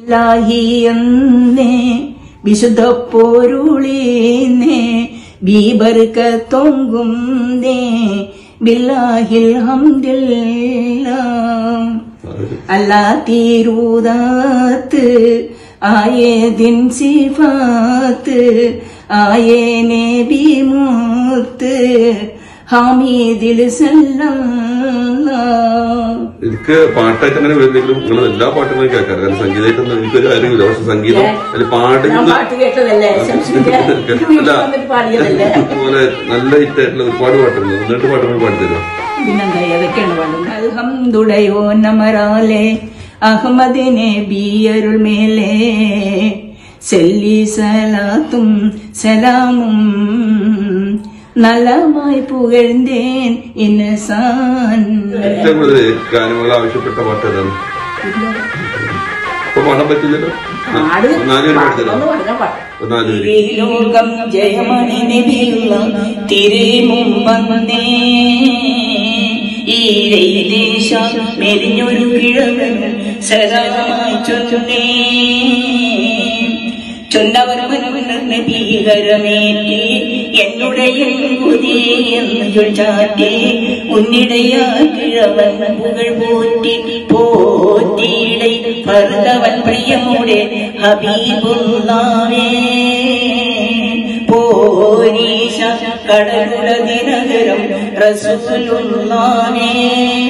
ലാഹിയെന്നേ വിശുദ്ധ പോരുളീന്നേ ബീബർക്ക തൊങ്കും ദേ ബില്ലാഹിൽ ഹംദില്ല അല്ലാ തീരൂതാത്ത് ആയേദിൻ സിഫാത്ത് ആയേ നബി മൂത്ത് ഹമീദിൽ സല്ലല്ലാ എനിക്ക് പാട്ടായിട്ട് അങ്ങനെ വരുന്നെങ്കിലും നിങ്ങൾ എല്ലാ പാട്ടുകളും കേൾക്കാറ് കാരണം സംഗീതമായിട്ടൊന്നും എനിക്കൊരു അറിയില്ല പക്ഷെ സംഗീതം അതിൽ ഞാൻ പാടുന്ന പാട്ട് കേട്ടതല്ലേ ശംസുവിന്റെ വീട്ടിൽ വന്നിട്ട് പാടിയതല്ലേ അതുപോലെ നല്ല ഹിറ്റായിട്ടുള്ള ഒരുപാട് പാട്ടുണ്ട് എന്നിട്ട് പാട്ടുകൾ പാടിത്തരും പിന്നെന്താ ഏതൊക്കെയാണ് പാടുന്നത് അൽഹംദുടയോ നമരാലെ അഹമ്മദിനെ ബിയരുൾ മേലെ സെല്ലി സലാത്തും സലാമും നലമായി പുകഴ്ந்தேன் ഇൻസാൻ ഏറ്റവും കൂടുതൽ ഗാനങ്ങൾ ആവശ്യപ്പെട്ട പാട്ട് ഏതാണ് ഇപ്പൊ പാടാൻ പറ്റില്ലല്ലോ പാട് നാലുപേര് പാടിത്തരാം ഒന്ന് പറഞ്ഞാ പാട്ട് നാലുപേര് ലോകം ജയമണി നബിയുള്ള തിരുമുമ്പന്നേ ഈരയിലേശ മെലിഞ്ഞൊരു കിഴവൻ സരമായി ചൊന്നേ ചൊന്നവർ മനവന് ഭീകരമേറ്റി എന്നുடைய എന്ന് ചൊല്ലാറ്റി ഉന്നിടയാ കിഴവൻ പുകൾ പോറ്റി പോറ്റിയിടை ഭർഗവൻ പ്രിയമുടെ ഹബീബുള്ളാവേ പോരീശ കടലുട ദിനകരം റസൂലുള്ളാവേ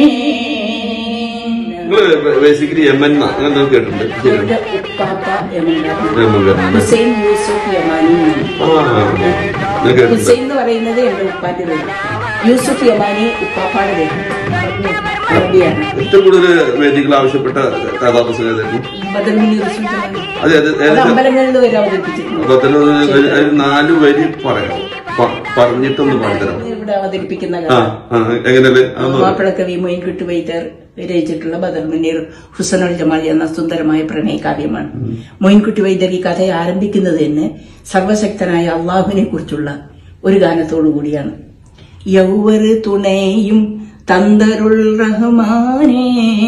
നിങ്ങൾ ബേസിക്കലി യമൻ അങ്ങനെ എന്തൊക്കെ കേട്ടിട്ടുണ്ട് ശരിയാണ് ഉപ്പാപ്പ എന്നുണ്ടായിരുന്നു യമൻ കേട്ടിട്ടുണ്ട് ഹുസൈൻ യൂസുഫ് യമാനി ആ ഞാൻ കേട്ടിട്ടുണ്ട് ഹുസൈൻ എന്ന് പറയുന്നത് എന്റെ ഉപ്പാന്റെ പേര് യൂസുഫ് യമാനി ഉപ്പാപ്പാടെ പേര് അറബിയാണ് ഏറ്റവും കൂടുതൽ വേദികൾ ആവശ്യപ്പെട്ട കഥാപുസ്തകം ഏതായിരുന്നു ബദൽമിനി റസൂലുള്ളാഹി. അതെ അതെ അത് ഏകദേശം അമ്പലങ്ങളിൽ വരെ അവതരിപ്പിച്ചിട്ടുണ്ട് അപ്പൊ അതിന് ഒരു ഒരു നാല് വരി പറയാം പ- പറഞ്ഞിട്ടൊന്ന് പാടിത്തരാം ഇവിടെ അവതരിപ്പിക്കുന്ന ആ കാലം ആ എങ്ങനെയല്ലേ അതൊന്ന് മാപ്പിളക്കവി മൊയിൻകുട്ടി വൈദ്യർ രചിച്ചിട്ടുള്ള ബദർ മുനീർ ഹുസനുൽ ജമാൽ എന്ന സുന്ദരമായ പ്രണയകാവ്യമാണ് മൊയിൻകുട്ടി വൈദ്യർ ഈ കഥ ആരംഭിക്കുന്നത് തന്നെ സർവശക്തനായ അള്ളാഹുവിനെ കുറിച്ചുള്ള ഒരു ഗാനത്തോടു കൂടിയാണ് യൗവർ തുണയും തന്തരുൾ റഹ്മാനേ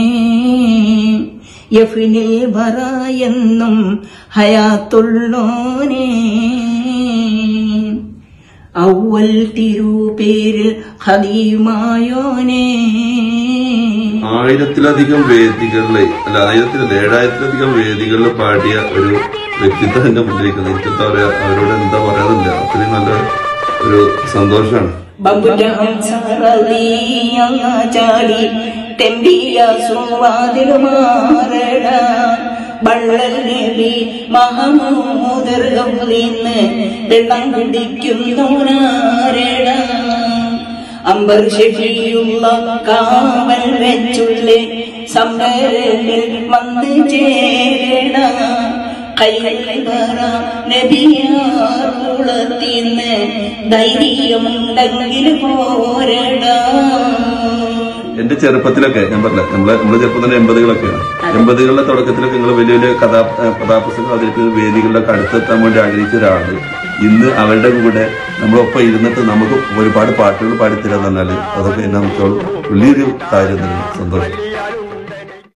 യഫിനിൽ ബറ എന്നും ഹയാത്തുള്ളോനേ ഔവൽ തിരുപേരിൽ ഹദീമായോനേ ആയിരത്തിലധികം വേദികളിലെ അല്ല ആയിരത്തിലല്ല ഏഴായിരത്തിലധികം വേദികളിൽ പാടിയ ഒരു വ്യക്തിത്വം എന്റെ മുന്നിലിരിക്കുന്നത് എനിക്ക് എന്താ പറയാ അവരോട് എന്താ പറയാനില്ല അത്രയും നല്ല ഒരു സന്തോഷമാണ് ചാടി തെമ്പിയ സുവാതിലുമാറട ബള്ളൽ നബി മഹമൂദർ ഗൗലിന്ന് വെള്ളം കുടിക്കുന്നവനാരട അമ്പർ ഷെഫിയുള്ള കാവൽ വെച്ചുള്ളേ സംഭരത്തിൽ വന്ന് ചേരണ കൈവറ നബിയാറുളത്തിന്ന് ധൈര്യമുണ്ടെങ്കിൽ പോരടാ എന്റെ ചെറുപ്പത്തിലൊക്കെ ഞാൻ പറഞ്ഞ നമ്മളെ നമ്മുടെ ചെറുപ്പം തന്നെ എൺപതുകളൊക്കെയാണ് എൺപതുകളുടെ തുടക്കത്തിലൊക്കെ നിങ്ങൾ വലിയ വലിയ കഥാ ഏഹ് കഥാപുസ്തകം അവതരിപ്പിക്കുന്ന വേദികളിലൊക്കെ അടുത്തെത്താൻ വേണ്ടി ആഗ്രഹിച്ച ഒരാള് ഇന്ന് അവരുടെ കൂടെ നമ്മളൊപ്പം ഇരുന്നിട്ട് നമുക്ക് ഒരുപാട് പാട്ടുകൾ പാടിത്തരാന്ന് പറഞ്ഞാല് അതൊക്കെ എന്നെ വെച്ചോളും വലിയൊരു കാര്യം തന്നെ സന്തോഷം